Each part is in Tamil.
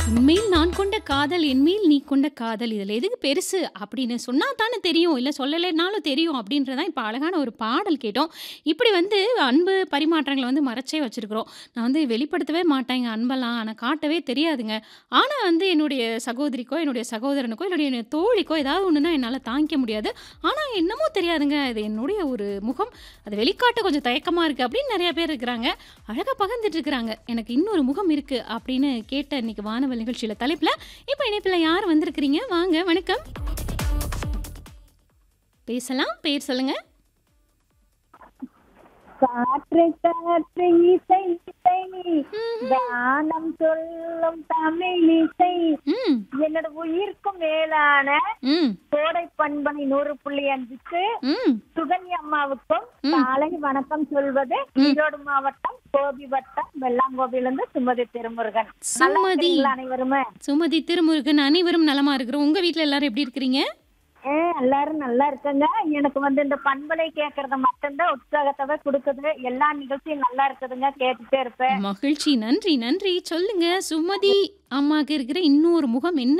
உன்மேல் நான் கொண்ட காதல் என்மேல் நீ கொண்ட காதல் இதில் எதுக்கு பெருசு அப்படின்னு சொன்னா தானே தெரியும் இல்லை சொல்லலைனாலும் தெரியும் அப்படின்றதான் இப்போ அழகான ஒரு பாடல் கேட்டோம் இப்படி வந்து அன்பு பரிமாற்றங்களை வந்து மறைச்சே வச்சிருக்கிறோம் நான் வந்து வெளிப்படுத்தவே மாட்டேங்க அன்பெல்லாம் ஆனால் காட்டவே தெரியாதுங்க ஆனால் வந்து என்னுடைய சகோதரிக்கோ என்னுடைய சகோதரனுக்கோ என்னுடைய என்னுடைய தோழிக்கோ ஏதாவது ஒன்றுனா என்னால் தாங்கிக்க முடியாது ஆனால் என்னமோ தெரியாதுங்க இது என்னுடைய ஒரு முகம் அது வெளிக்காட்ட கொஞ்சம் தயக்கமாக இருக்குது அப்படின்னு நிறைய பேர் இருக்கிறாங்க அழகாக பகிர்ந்துட்டு இருக்கிறாங்க எனக்கு இன்னொரு முகம் இருக்குது அப்படின்னு கேட்ட இன்னைக்கு வானவல் நிகழ்ச்சியில் தலைப்பில் இப்போ இணைப்பில் யார் வந்திருக்கிறீங்க வாங்க வணக்கம் பேசலாம் பேர் சொல்லுங்க காற்று காற்று இசை இசை கானம் சொல்லும் தமிழ் இசை ம் என்னோட உயிர்க்கும் மேலான ம் கோடை பண்பனை நூறு புள்ளி அஞ்சுக்கு ம் சுகன்யா அம்மாவுக்கும் காலை வணக்கம் சொல்வது ஈரோடு மாவட்டம் கோபி வட்டம் வெள்ளாங்கோவிலிருந்து சுமதி திருமுருகன் நல்லா சுமதி இருக்கீங்களா அனைவருமே சுமதி திருமுருகன் அனைவரும் நலமா இருக்கிறோம் உங்க வீட்ல எல்லாரும் எப்படி இருக்கிறீங்க ஏ எல்லாரும் நல்லா இருக்குங்க எனக்கு வந்து இந்த பண்பலை கேட்கறது மட்டும்தான் உற்சாகத்தவே கொடுக்குது எல்லா நிகழ்ச்சியும் நல்லா இருக்குதுங்க கேட்டுட்டே இருப்பேன் மகிழ்ச்சி நன்றி நன்றி சொல்லுங்க சுமதி அம்மாக்கு இருக்கிற இன்னொரு முகம் என்ன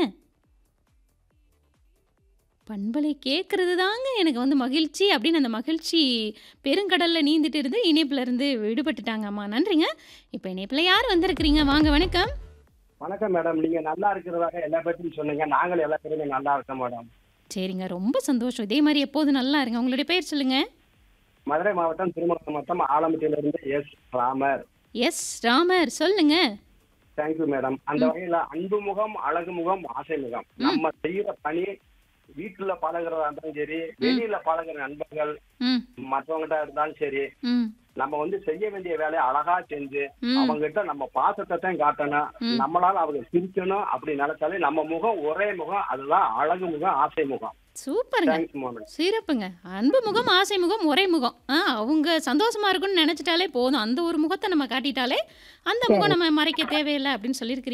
பண்பலை கேட்கறது தாங்க எனக்கு வந்து மகிழ்ச்சி அப்படின்னு அந்த மகிழ்ச்சி பெருங்கடல்ல நீந்திட்டு இருந்து இணைப்புல இருந்து விடுபட்டுட்டாங்க அம்மா நன்றிங்க இப்போ இணைப்புல யார் வந்திருக்கிறீங்க வாங்க வணக்கம் வணக்கம் மேடம் நீங்க நல்லா இருக்கிறதாக எல்லா பத்தியும் சொன்னீங்க நாங்கள் எல்லா பேருமே நல்லா இருக்கோம் மேடம் சரிங்க ரொம்ப சந்தோஷம் இதே மாதிரி எப்போதும் நல்லா இருங்க உங்களுடைய பேர் சொல்லுங்க மதுரை மாவட்டம் திருமணம் மாவட்டம் ஆலமட்டியிலிருந்து எஸ் ராமர் எஸ் ராமர் சொல்லுங்க தேங்க்யூ மேடம் அந்த வகையில அன்பு முகம் அழகு முகம் ஆசை முகம் நம்ம செய்யற பணி வீட்டுல பழகுறதா இருந்தாலும் சரி வெளியில பழகுற நண்பர்கள் ம் மற்றவங்ககிட்ட இருந்தாலும் சரி ம் நம்ம வந்து செய்ய வேண்டிய வேலையை அழகா செஞ்சு ம். அவங்க கிட்ட நம்ம பாசத்தை தான் காட்டணும் நம்மளால அவங்க சிரிக்கணும் அப்படி நினைச்சாலே நம்ம முகம் ஒரே முகம் அதுதான் அழகு முகம் ஆசை முகம் சூப்பருங்க தேங்க்ஸ் மேடம் சிறப்புங்க அன்பு முகம் ஆசை முகம் ஒரே முகம் ஆ அவங்க சந்தோஷமா இருக்குன்னு நினைச்சிட்டாலே போதும் அந்த ஒரு முகத்தை நம்ம காட்டிட்டாலே அந்த முகம் நம்ம மறைக்க தேவையில்லை அப்படின்னு சொல்லியிருக்கிறீங்க